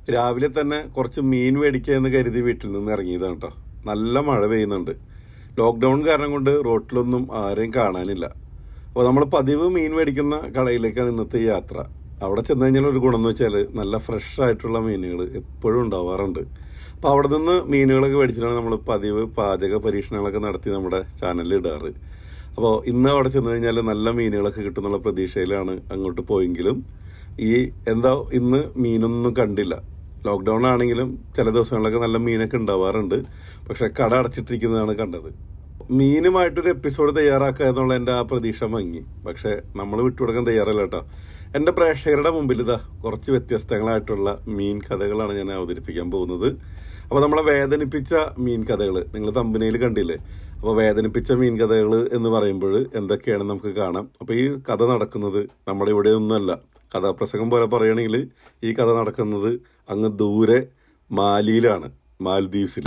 രാവിലെ തന്നെ കുറച്ച് മീൻ മേടിക്കുക എന്ന് കരുതി വീട്ടിൽ നിന്ന് ഇറങ്ങിയതാണ് കേട്ടോ നല്ല മഴ പെയ്യുന്നുണ്ട് ലോക്ക്ഡൗൺ കാരണം കൊണ്ട് റോട്ടിലൊന്നും ആരെയും കാണാനില്ല അപ്പോൾ നമ്മൾ പതിവ് മീൻ മേടിക്കുന്ന കടയിലേക്കാണ് ഇന്നത്തെ ഈ യാത്ര അവിടെ ചെന്ന് കഴിഞ്ഞാൽ ഒരു ഗുണം എന്ന് വെച്ചാൽ നല്ല ഫ്രഷ് ആയിട്ടുള്ള മീനുകൾ എപ്പോഴും ഉണ്ടാവാറുണ്ട് അപ്പോൾ അവിടെ നിന്ന് മീനുകളൊക്കെ മേടിച്ചിട്ടാണ് നമ്മൾ പതിവ് പാചക പരീക്ഷണങ്ങളൊക്കെ നടത്തി നമ്മുടെ ചാനലിൽ ഇടാറ് അപ്പോൾ ഇന്ന് അവിടെ ചെന്ന് കഴിഞ്ഞാൽ നല്ല മീനുകളൊക്കെ കിട്ടുന്നുള്ള പ്രതീക്ഷയിലാണ് അങ്ങോട്ട് പോയെങ്കിലും ഈ എന്താ ഇന്ന് മീനൊന്നും കണ്ടില്ല ലോക്ക്ഡൗൺ ആണെങ്കിലും ചില ദിവസങ്ങളിലൊക്കെ നല്ല മീനൊക്കെ ഉണ്ടാവാറുണ്ട് പക്ഷെ കട അടച്ചിട്ടിരിക്കുന്നതാണ് കണ്ടത് മീനുമായിട്ടൊരു എപ്പിസോഡ് തയ്യാറാക്കുക എന്നുള്ള എൻ്റെ ആ പ്രതീക്ഷ മങ്ങി പക്ഷെ നമ്മൾ വിട്ടുകൊടുക്കാൻ തയ്യാറല്ല കേട്ടോ എൻ്റെ പ്രേക്ഷകരുടെ മുമ്പിൽ ഇതാ കുറച്ച് വ്യത്യസ്തങ്ങളായിട്ടുള്ള മീൻ കഥകളാണ് ഞാൻ അവതരിപ്പിക്കാൻ പോകുന്നത് അപ്പോൾ നമ്മളെ വേദനിപ്പിച്ച മീൻ കഥകൾ നിങ്ങൾ തമ്പനയിൽ കണ്ടില്ലേ അപ്പോൾ വേദനിപ്പിച്ച മീൻ കഥകൾ എന്ന് പറയുമ്പോൾ എന്തൊക്കെയാണ് നമുക്ക് കാണാം അപ്പോൾ ഈ കഥ നടക്കുന്നത് നമ്മുടെ ഇവിടെ ഒന്നുമല്ല കഥാപ്രസംഗം പോലെ പറയുകയാണെങ്കിൽ ഈ കഥ നടക്കുന്നത് അങ്ങ് ദൂരെ മാലിയിലാണ് മാൽദീവ്സിൽ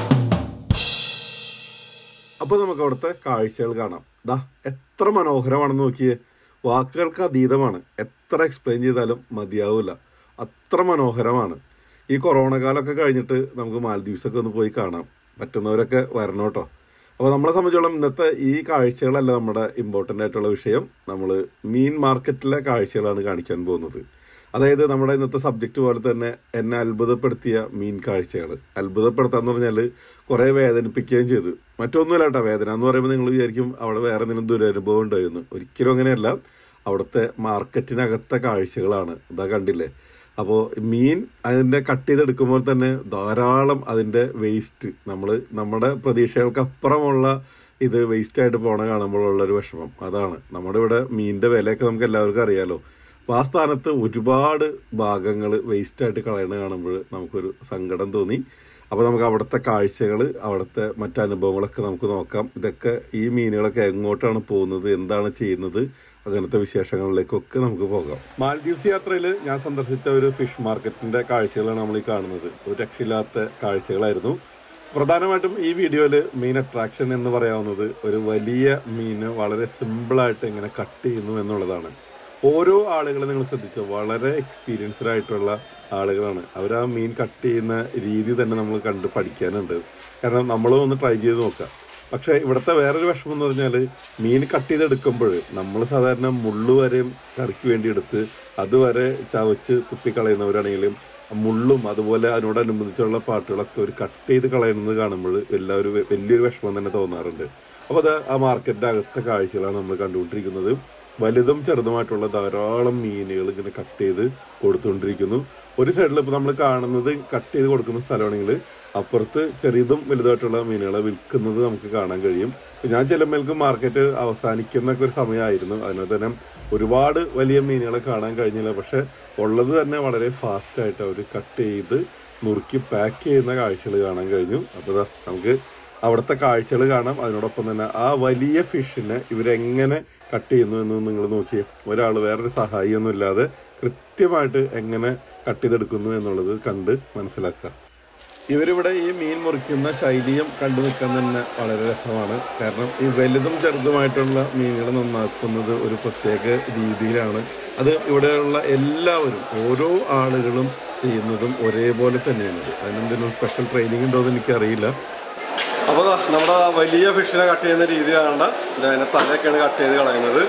അപ്പോൾ നമുക്ക് അവിടുത്തെ കാഴ്ചകൾ കാണാം ദാ എത്ര മനോഹരമാണെന്ന് നോക്കിയേ വാക്കുകൾക്ക് അതീതമാണ് എത്ര എക്സ്പ്ലെയിൻ ചെയ്താലും മതിയാവില്ല അത്ര മനോഹരമാണ് ഈ കൊറോണ കാലമൊക്കെ കഴിഞ്ഞിട്ട് നമുക്ക് മാൽദീവ്സ് ഒക്കെ ഒന്ന് പോയി കാണാം പറ്റുന്നവരൊക്കെ വരണം കേട്ടോ അപ്പോൾ നമ്മളെ സംബന്ധിച്ചോളം ഇന്നത്തെ ഈ കാഴ്ചകളല്ല നമ്മുടെ ഇമ്പോർട്ടൻ്റ് ആയിട്ടുള്ള വിഷയം നമ്മൾ മീൻ മാർക്കറ്റിലെ കാഴ്ചകളാണ് കാണിക്കാൻ പോകുന്നത് അതായത് നമ്മുടെ ഇന്നത്തെ സബ്ജക്റ്റ് പോലെ തന്നെ എന്നെ അത്ഭുതപ്പെടുത്തിയ മീൻ കാഴ്ചകൾ അത്ഭുതപ്പെടുത്താന്ന് പറഞ്ഞാൽ കുറേ വേദനിപ്പിക്കുകയും ചെയ്തു മറ്റൊന്നുമില്ല കേട്ടോ വേദന എന്ന് പറയുമ്പോൾ നിങ്ങൾ വിചാരിക്കും അവിടെ വേറെ എന്തെങ്കിലും ദുരനുഭവം ഉണ്ടായിരുന്നു ഒരിക്കലും അങ്ങനെയല്ല അവിടുത്തെ മാർക്കറ്റിനകത്തെ കാഴ്ചകളാണ് ഇതാ കണ്ടില്ലേ അപ്പോൾ മീൻ അതിൻ്റെ കട്ട് ചെയ്തെടുക്കുമ്പോൾ തന്നെ ധാരാളം അതിൻ്റെ വേസ്റ്റ് നമ്മൾ നമ്മുടെ പ്രതീക്ഷകൾക്കപ്പുറമുള്ള ഇത് വേസ്റ്റ് ആയിട്ട് പോണ കാണുമ്പോഴുള്ള ഒരു വിഷമം അതാണ് നമ്മുടെ ഇവിടെ മീനിൻ്റെ വിലയൊക്കെ നമുക്ക് എല്ലാവർക്കും അറിയാലോ അപ്പോൾ ആ സ്ഥാനത്ത് ഒരുപാട് ഭാഗങ്ങൾ വേസ്റ്റ് ആയിട്ട് കളയണ കാണുമ്പോൾ നമുക്കൊരു സങ്കടം തോന്നി അപ്പോൾ നമുക്ക് അവിടുത്തെ കാഴ്ചകൾ അവിടുത്തെ മറ്റനുഭവങ്ങളൊക്കെ നമുക്ക് നോക്കാം ഇതൊക്കെ ഈ മീനുകളൊക്കെ എങ്ങോട്ടാണ് പോകുന്നത് എന്താണ് ചെയ്യുന്നത് അങ്ങനത്തെ വിശേഷങ്ങളിലേക്കൊക്കെ നമുക്ക് പോകാം മാൽദീവ്സ് യാത്രയിൽ ഞാൻ സന്ദർശിച്ച ഒരു ഫിഷ് മാർക്കറ്റിന്റെ കാഴ്ചകളാണ് നമ്മൾ ഈ കാണുന്നത് ഒരു രക്ഷയില്ലാത്ത കാഴ്ചകളായിരുന്നു പ്രധാനമായിട്ടും ഈ വീഡിയോയിൽ മെയിൻ അട്രാക്ഷൻ എന്ന് പറയാവുന്നത് ഒരു വലിയ മീന് വളരെ സിമ്പിളായിട്ട് എങ്ങനെ കട്ട് ചെയ്യുന്നു എന്നുള്ളതാണ് ഓരോ ആളുകളും നിങ്ങൾ ശ്രദ്ധിച്ചോ വളരെ എക്സ്പീരിയൻസ്ഡ് ആയിട്ടുള്ള ആളുകളാണ് അവർ ആ മീൻ കട്ട് ചെയ്യുന്ന രീതി തന്നെ നമ്മൾ കണ്ട് പഠിക്കാനുണ്ട് കാരണം നമ്മളും ഒന്ന് ട്രൈ ചെയ്ത് നോക്കാം പക്ഷേ ഇവിടുത്തെ വേറൊരു വിഷമം എന്ന് പറഞ്ഞാൽ മീൻ കട്ട് ചെയ്തെടുക്കുമ്പോൾ നമ്മൾ സാധാരണ മുള്ളു വരെയും കറിക്ക് വേണ്ടി എടുത്ത് അതുവരെ ചവച്ച് തുപ്പിക്കളയുന്നവരാണെങ്കിലും മുള്ളും അതുപോലെ അതിനോടനുബന്ധിച്ചുള്ള പാട്ടുകളൊക്കെ ഒരു കട്ട് ചെയ്ത് കളയുന്നത് കാണുമ്പോൾ എല്ലാവരും വലിയൊരു വിഷമം തന്നെ തോന്നാറുണ്ട് അപ്പോൾ അത് ആ മാർക്കറ്റിൻ്റെ അകത്തെ കാഴ്ചകളാണ് നമ്മൾ കണ്ടുകൊണ്ടിരിക്കുന്നത് വലുതും ചെറുതുമായിട്ടുള്ള ധാരാളം മീനുകൾ ഇങ്ങനെ കട്ട് ചെയ്ത് കൊടുത്തുകൊണ്ടിരിക്കുന്നു ഒരു സൈഡിൽ ഇപ്പോൾ നമ്മൾ കാണുന്നത് കട്ട് ചെയ്ത് കൊടുക്കുന്ന സ്ഥലമാണെങ്കിൽ അപ്പുറത്ത് ചെറിയതും വലുതായിട്ടുള്ള മീനുകളെ വിൽക്കുന്നത് നമുക്ക് കാണാൻ കഴിയും ഞാൻ ചെല്ലുമ്പോഴേക്കും മാർക്കറ്റ് അവസാനിക്കുന്നൊക്കെ ഒരു സമയമായിരുന്നു അതിനാൽ തന്നെ ഒരുപാട് വലിയ മീനുകളെ കാണാൻ കഴിഞ്ഞില്ല പക്ഷെ ഉള്ളത് തന്നെ വളരെ ഫാസ്റ്റായിട്ട് അവർ കട്ട് ചെയ്ത് നുറുക്കി പാക്ക് ചെയ്യുന്ന കാഴ്ചകൾ കാണാൻ കഴിഞ്ഞു അപ്പോൾ ദാ നമുക്ക് അവിടുത്തെ കാഴ്ചകൾ കാണാം അതിനോടൊപ്പം തന്നെ ആ വലിയ ഫിഷിനെ ഇവരെങ്ങനെ കട്ട് ചെയ്യുന്നു എന്ന് നിങ്ങൾ നോക്കിയേ ഒരാൾ വേറൊരു സഹായിയൊന്നും ഇല്ലാതെ കൃത്യമായിട്ട് എങ്ങനെ കട്ട് ചെയ്തെടുക്കുന്നു എന്നുള്ളത് കണ്ട് മനസ്സിലാക്കുക ഇവരിവിടെ ഈ മീൻ മുറിക്കുന്ന ശൈലിയും കണ്ടു നിൽക്കാൻ തന്നെ വളരെ രസമാണ് കാരണം ഈ വലുതും ചെറുതുമായിട്ടുള്ള മീനുകൾ നന്നാക്കുന്നത് ഒരു പ്രത്യേക രീതിയിലാണ് അത് ഇവിടെയുള്ള എല്ലാവരും ഓരോ ആളുകളും ചെയ്യുന്നതും ഒരേപോലെ തന്നെയാണ് അതിനെന്തെങ്കിലും സ്പെഷ്യൽ ട്രെയിനിങ് ഉണ്ടോ എന്ന് എനിക്കറിയില്ല അപ്പോൾ നമ്മുടെ വലിയ ഫിഷിനെ കട്ട് ചെയ്യുന്ന രീതിയാണ് അതിനെ തലയൊക്കെയാണ് കട്ട് ചെയ്ത് കളയുന്നത്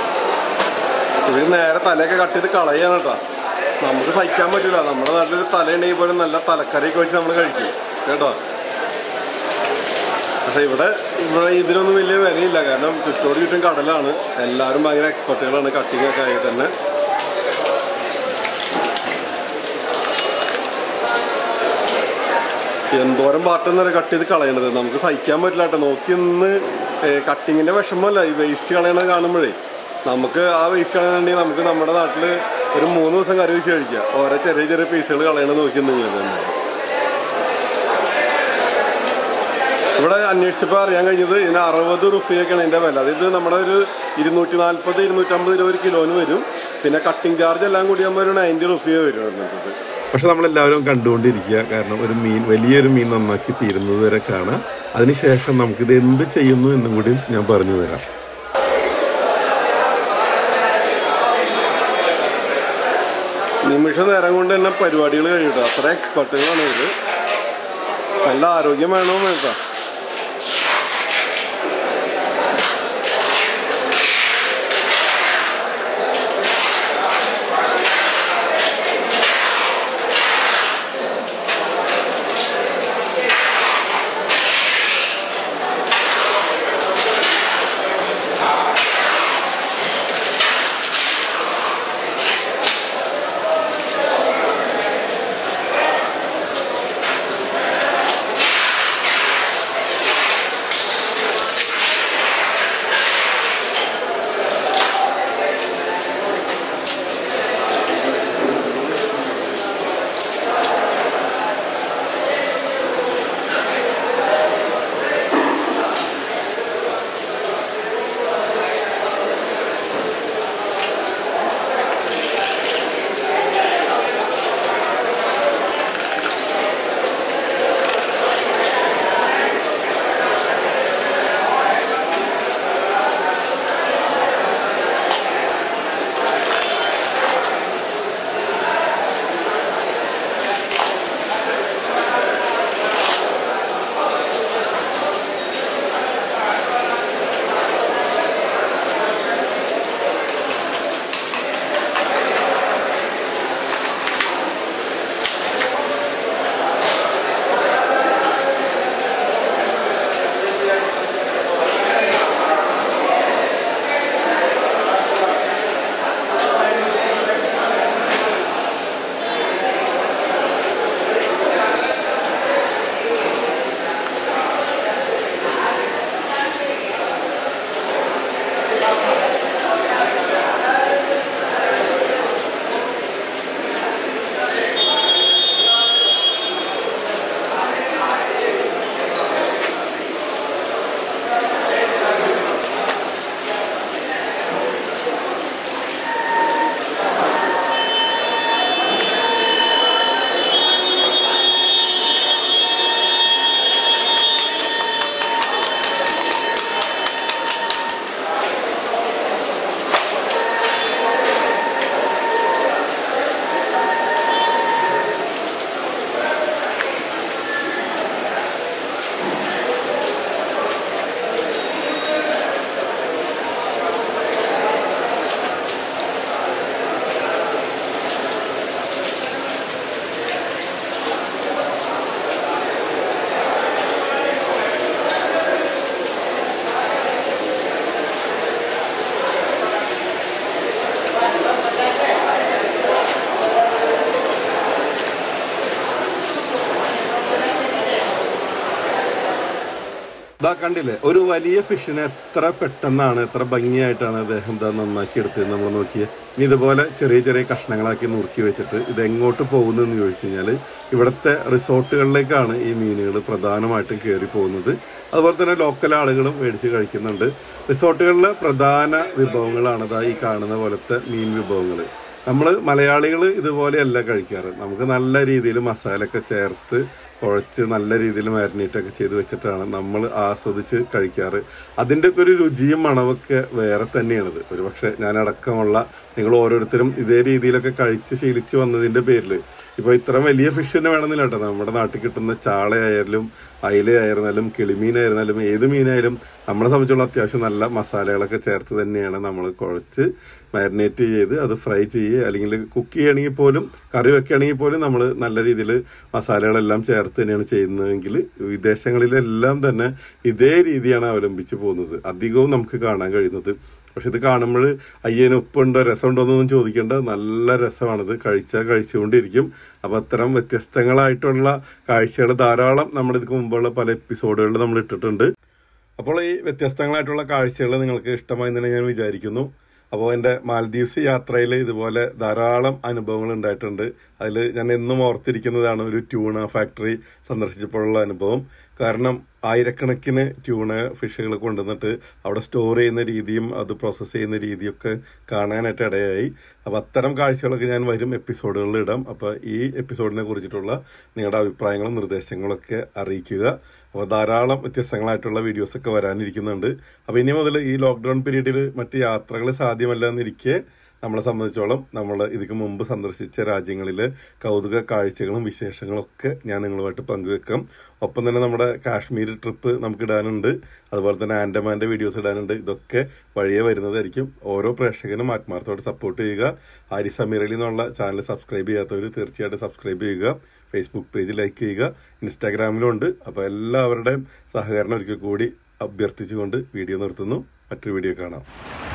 ഇവർ നേരെ തലയൊക്കെ കട്ട് ചെയ്ത് കളയാണ് കേട്ടോ നമുക്ക് സഹിക്കാൻ പറ്റില്ല നമ്മുടെ നാട്ടിലൊരു തലയുണ്ടെങ്കിൽ പോലും നല്ല തലക്കറിയൊക്കെ വെച്ച് നമ്മൾ കഴിക്കും കേട്ടോ പക്ഷെ ഇവിടെ ഇവിടെ ഇതിനൊന്നും വലിയ വിലയില്ല കാരണം ചുറ്റോട് ചുറ്റും കടലാണ് എല്ലാവരും ഭയങ്കര എക്സ്പെർട്ടുകളാണ് കട്ടിങ് ഒക്കെ ആയി തന്നെ എന്തോരം പാട്ടെന്നൊരു കട്ട് ചെയ്ത് കളയണത് നമുക്ക് സഹിക്കാൻ പറ്റില്ല കേട്ടോ നോക്കി നിന്ന് കട്ടിങ്ങിന്റെ വിഷമമല്ല ഈ വേസ്റ്റ് കളയണത് കാണുമ്പോഴേ നമുക്ക് ആ വേസ്റ്റ് കളയണമെങ്കിൽ നമുക്ക് നമ്മുടെ നാട്ടിൽ ഒരു മൂന്ന് ദിവസം കറി വെച്ച് കഴിക്കാം ഓരോ ചെറിയ ചെറിയ പീസുകൾ കളയണത് നോക്കി നിങ്ങൾ തന്നെ ഇവിടെ അന്വേഷിച്ചപ്പോൾ അറിയാൻ കഴിഞ്ഞത് ഇതിന് അറുപത് റുപ്യൊക്കെയാണ് ഇതിൻ്റെ വില അതായത് നമ്മുടെ ഒരു ഇരുന്നൂറ്റി നാൽപ്പത് ഇരുന്നൂറ്റമ്പത് രൂപ ഒരു കിലോന് വരും പിന്നെ കട്ടിങ് ചാർജ് എല്ലാം കൂടി ആകുമ്പോൾ ഒരു നയൻറ്റി റുപ്യ വരും അതിനകത്ത് പക്ഷെ നമ്മളെല്ലാവരും കണ്ടുകൊണ്ടിരിക്കുക കാരണം ഒരു മീൻ വലിയൊരു മീൻ നന്നാക്കി തീരുന്നത് വരെ കാണാം അതിനുശേഷം നമുക്കിത് എന്ത് ചെയ്യുന്നു എന്നും കൂടി ഞാൻ പറഞ്ഞു തരാം നിമിഷ നേരം കൊണ്ട് തന്നെ പരിപാടികൾ കഴിയും കേട്ടോ അത്ര എക്സ്പെർട്ടുകളാണ് ഇത് നല്ല ആരോഗ്യം വേണോ വേണ്ട ഇതാ കണ്ടില്ലേ ഒരു വലിയ ഫിഷിനെ എത്ര പെട്ടെന്നാണ് എത്ര ഭംഗിയായിട്ടാണ് അദ്ദേഹം ഇതാ നന്നാക്കി എടുത്തത് നമ്മൾ നോക്കിയേ ഇനി ഇതുപോലെ ചെറിയ ചെറിയ കഷ്ണങ്ങളാക്കി നുറുക്കി വെച്ചിട്ട് ഇത് എങ്ങോട്ട് പോകുന്നതെന്ന് ചോദിച്ചു കഴിഞ്ഞാൽ ഇവിടുത്തെ റിസോർട്ടുകളിലേക്കാണ് ഈ മീനുകൾ പ്രധാനമായിട്ടും കയറി പോകുന്നത് അതുപോലെ തന്നെ ലോക്കൽ ആളുകളും മേടിച്ച് കഴിക്കുന്നുണ്ട് റിസോർട്ടുകളിലെ പ്രധാന വിഭവങ്ങളാണ് ഇതാ ഈ കാണുന്ന പോലത്തെ മീൻ വിഭവങ്ങൾ നമ്മൾ മലയാളികൾ ഇതുപോലെയല്ല കഴിക്കാറ് നമുക്ക് നല്ല രീതിയിൽ മസാലയൊക്കെ ചേർത്ത് കുഴച്ച് നല്ല രീതിയിൽ മാരിനേറ്റ് ഒക്കെ ചെയ്ത് വെച്ചിട്ടാണ് നമ്മൾ ആസ്വദിച്ച് കഴിക്കാറ് അതിൻ്റെ ഒക്കെ ഒരു രുചിയും മണമൊക്കെ വേറെ തന്നെയാണിത് ഒരു പക്ഷേ ഞാനടക്കമുള്ള നിങ്ങൾ ഓരോരുത്തരും ഇതേ രീതിയിലൊക്കെ കഴിച്ച് ശീലിച്ച് വന്നതിൻ്റെ പേരിൽ ഇപ്പോൾ ഇത്ര വലിയ ഫിഷ് തന്നെ വേണമെന്നില്ല കേട്ടോ നമ്മുടെ നാട്ടിൽ കിട്ടുന്ന ചാളയായാലും അയിലയായിരുന്നാലും കിളിമീനായിരുന്നാലും ഏത് മീനായാലും നമ്മളെ സംബന്ധിച്ചുള്ള അത്യാവശ്യം നല്ല മസാലകളൊക്കെ ചേർത്ത് തന്നെയാണ് നമ്മൾ കുഴച്ച് മാരിനേറ്റ് ചെയ്ത് അത് ഫ്രൈ ചെയ്യുക അല്ലെങ്കിൽ കുക്ക് ചെയ്യുകയാണെങ്കിൽ പോലും കറി വെക്കുകയാണെങ്കിൽ പോലും നമ്മൾ നല്ല രീതിയിൽ മസാലകളെല്ലാം ചേർത്ത് തന്നെയാണ് ചെയ്യുന്നതെങ്കിൽ വിദേശങ്ങളിലെല്ലാം തന്നെ ഇതേ രീതിയാണ് അവലംബിച്ച് പോകുന്നത് അധികവും നമുക്ക് കാണാൻ കഴിയുന്നത് പക്ഷെ ഇത് കാണുമ്പോൾ അയ്യന് ഉപ്പുണ്ടോ രസമുണ്ടോ എന്നൊന്നും ചോദിക്കേണ്ട നല്ല രസമാണിത് കഴിച്ചാൽ കഴിച്ചുകൊണ്ടിരിക്കും അപ്പോൾ അത്തരം വ്യത്യസ്തങ്ങളായിട്ടുള്ള കാഴ്ചകൾ ധാരാളം നമ്മുടെ ഇതിക്ക് മുമ്പുള്ള പല എപ്പിസോഡുകളിൽ നമ്മൾ ഇട്ടിട്ടുണ്ട് അപ്പോൾ ഈ വ്യത്യസ്തങ്ങളായിട്ടുള്ള കാഴ്ചകൾ നിങ്ങൾക്ക് ഇഷ്ടമായി തന്നെ ഞാൻ വിചാരിക്കുന്നു അപ്പോൾ എൻ്റെ മാൽദീവ്സ് യാത്രയിൽ ഇതുപോലെ ധാരാളം അനുഭവങ്ങൾ ഉണ്ടായിട്ടുണ്ട് അതിൽ ഞാൻ എന്നും ഓർത്തിരിക്കുന്നതാണ് ഒരു ട്യൂണ ഫാക്ടറി സന്ദർശിച്ചപ്പോഴുള്ള അനുഭവം കാരണം ആയിരക്കണക്കിന് ട്യൂണ ഫിഷുകൾ കൊണ്ടുവന്നിട്ട് അവിടെ സ്റ്റോർ ചെയ്യുന്ന രീതിയും അത് പ്രോസസ്സ് ചെയ്യുന്ന രീതിയൊക്കെ കാണാനായിട്ട് ഇടയായി അപ്പോൾ അത്തരം കാഴ്ചകളൊക്കെ ഞാൻ വരും എപ്പിസോഡുകളിൽ ഇടാം അപ്പോൾ ഈ എപ്പിസോഡിനെ കുറിച്ചിട്ടുള്ള നിങ്ങളുടെ അഭിപ്രായങ്ങളും നിർദ്ദേശങ്ങളൊക്കെ അറിയിക്കുക അപ്പോൾ ധാരാളം വ്യത്യസ്തങ്ങളായിട്ടുള്ള വീഡിയോസൊക്കെ വരാനിരിക്കുന്നുണ്ട് അപ്പോൾ ഇനി മുതൽ ഈ ലോക്ക്ഡൗൺ പീരീഡിൽ മറ്റ് യാത്രകൾ സാധ്യമല്ല എന്നിരിക്കെ നമ്മളെ സംബന്ധിച്ചോളം നമ്മൾ ഇതിക്ക് മുമ്പ് സന്ദർശിച്ച രാജ്യങ്ങളിലെ കൗതുക കാഴ്ചകളും വിശേഷങ്ങളും ഒക്കെ ഞാൻ നിങ്ങളുമായിട്ട് പങ്കുവെക്കാം ഒപ്പം തന്നെ നമ്മുടെ കാശ്മീർ ട്രിപ്പ് നമുക്ക് ഇടാനുണ്ട് അതുപോലെ തന്നെ ആൻഡമാൻ്റെ വീഡിയോസ് ഇടാനുണ്ട് ഇതൊക്കെ വഴിയെ വരുന്നതായിരിക്കും ഓരോ പ്രേക്ഷകനും ആത്മാർത്ഥത്തോടെ സപ്പോർട്ട് ചെയ്യുക ഹാരി സമീർ അലി എന്നുള്ള ചാനൽ സബ്സ്ക്രൈബ് ചെയ്യാത്തവർ തീർച്ചയായിട്ടും സബ്സ്ക്രൈബ് ചെയ്യുക ഫേസ്ബുക്ക് പേജ് ലൈക്ക് ചെയ്യുക ഇൻസ്റ്റാഗ്രാമിലും ഉണ്ട് അപ്പോൾ എല്ലാവരുടെയും സഹകരണം ഒരിക്കൽ കൂടി അഭ്യർത്ഥിച്ചുകൊണ്ട് വീഡിയോ നിർത്തുന്നു മറ്റൊരു വീഡിയോ കാണാം